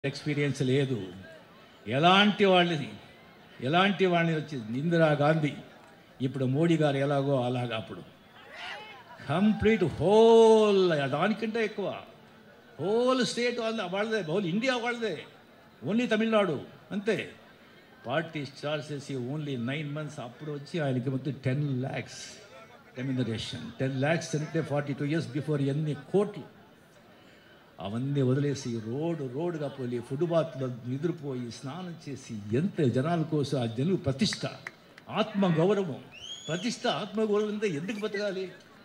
experience లేదు ఎలాంటి వాళ్ళని ఎలాంటి వాళ్ళని వచ్చి ఇందిరా గాంధీ ఇప్పుడు మోడీ గారు ఎలాగో అలాగా అప్పుడు కంప్లీట్ హోల్ దానికంటే ఎక్కువ హోల్ స్టేట్ వాళ్ళ వాళ్ళదే హోల్ ఇండియా వాళ్ళదే ఓన్లీ తమిళనాడు అంతే పార్టీ స్టార్ట్ చేసి ఓన్లీ నైన్ మంత్స్ అప్పుడు వచ్చి ఆయనకి మొత్తం ten lakhs remuneration ten lakhs అంటే ఫార్టీ టూ ఇయర్స్ బిఫోర్ ఎన్ని కోట్లు అవన్నీ వదిలేసి రోడ్డు రోడ్డుగా పోయి ఫుట్బాత్లో నిద్రపోయి స్నానం చేసి ఎంత జనాల కోసం ఆ జనులు ప్రతిష్ట ఆత్మ గౌరవం ప్రతిష్ట ఆత్మ గౌరవం అంతా ఎందుకు బతకాలి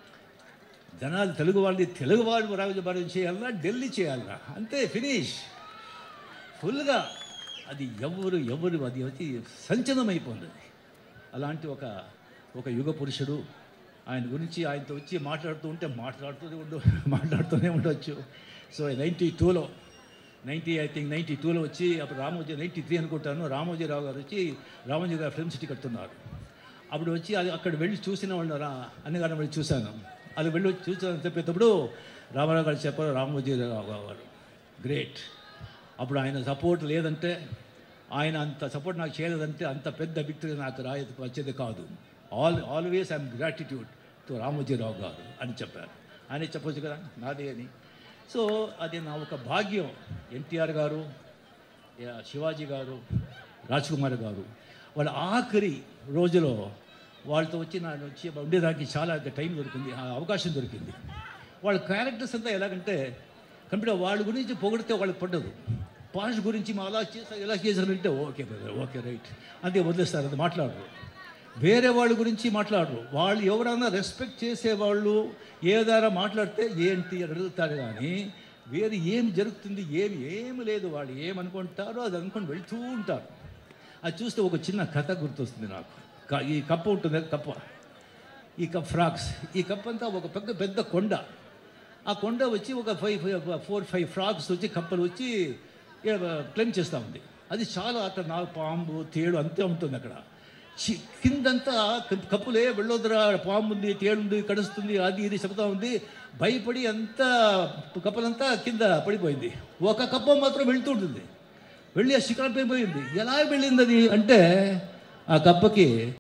జనాలు తెలుగు వాళ్ళని తెలుగు వాళ్ళు రాజభారం చేయాలన్నా ఢిల్లీ చేయాలన్నా అంతే ఫినిష్ ఫుల్గా అది ఎవరు ఎవరు అది వచ్చి సంచలనమైపోయింది అలాంటి ఒక ఒక యుగ పురుషుడు ఆయన గురించి ఆయనతో వచ్చి మాట్లాడుతూ ఉంటే మాట్లాడుతూనే ఉండు మాట్లాడుతూనే ఉండొచ్చు సో నైంటీ టూలో నైంటీ ఐ థింక్ నైంటీ టూలో వచ్చి అప్పుడు రామోజీ నైంటీ త్రీ అనుకుంటాను రామోజీరావు గారు వచ్చి రామోజీ గారు ఫిల్మ్ సిటీ కడుతున్నారు అప్పుడు వచ్చి అది అక్కడ వెళ్ళి చూసిన వాళ్ళు రా అన్నగారిని వెళ్ళి చూశాను అది వెళ్ళి వచ్చి చూసాను చెప్పేటప్పుడు రామారావు గారు చెప్పారు రామోజీరావు గారు గ్రేట్ అప్పుడు ఆయన సపోర్ట్ లేదంటే ఆయన అంత సపోర్ట్ నాకు చేయలేదంటే అంత పెద్ద విక్టరీ నాకు రాయ వచ్చేది కాదు all always I'm gratitude to Ramoji Rao గారు అని చెప్పారు ఆయన చెప్పొచ్చు కదా నాదే అని సో అది నా ఒక భాగ్యం ఎన్టీఆర్ గారు యా, శివాజీ గారు రాజ్ కుమార్ గారు వాళ్ళ ఆఖరి రోజులో వాళ్ళతో వచ్చి ನಾನು వచ్చి ఉండేదానికి చాలా టైం దొరికింది ఆ అవకాశం దొరికింది వాళ్ళ క్యారెక్టర్స్ అంతా ఎలాగంటే కంప్లీట్ వాళ్ళ గురించి పొగిడితే వాళ్ళకి పడ్డదు పాష్ గురించి మా అలా చేశారు ఇలా చేశారంటే ఓకే బ్రదర్ ఓకే రైట్ అంతే వదిలేస్తారు అది మాట్లాడరు వేరే వాళ్ళ గురించి మాట్లాడరు వాళ్ళు ఎవరైనా రెస్పెక్ట్ చేసేవాళ్ళు ఏదైనా మాట్లాడితే ఏంటి అని అడుగుతారు కానీ వేరే ఏం జరుగుతుంది ఏమి ఏమి లేదు వాళ్ళు ఏమనుకుంటారో అది అనుకొని వెళ్తూ ఉంటారు అది చూస్తే ఒక చిన్న కథ గుర్తొస్తుంది నాకు క- ఈ కప్ప ఉంటుంది కదా, కప్ప ఈ కప్ ఫ్రాక్స్ ఈ కప్ అంతా ఒక పెద్ద పెద్ద కొండ ఆ కొండ వచ్చి ఒక five five four five frogs వచ్చి కప్పలు వచ్చి క్లెయిమ్ చేస్తూ ఉంది అది చాలా అక్కడ నా పాంబు తేడు అంతే ఉంటుంది అక్కడ చి- కిందంతా కప్- కప్పులే వెళ్ళొద్దురా పాము ఉంది తేడు ఉంది కడుస్తుంది అది ఇది చెప్తా ఉంది భయపడి అంతా కప్పలంతా కింద పడిపోయింది ఒక కప్ప మాత్రం వెళ్తూ ఉంటుంది వెళ్ళి ఆ శిఖరం పోయింది ఎలా వెళ్ళింది అది అంటే ఆ కప్పకి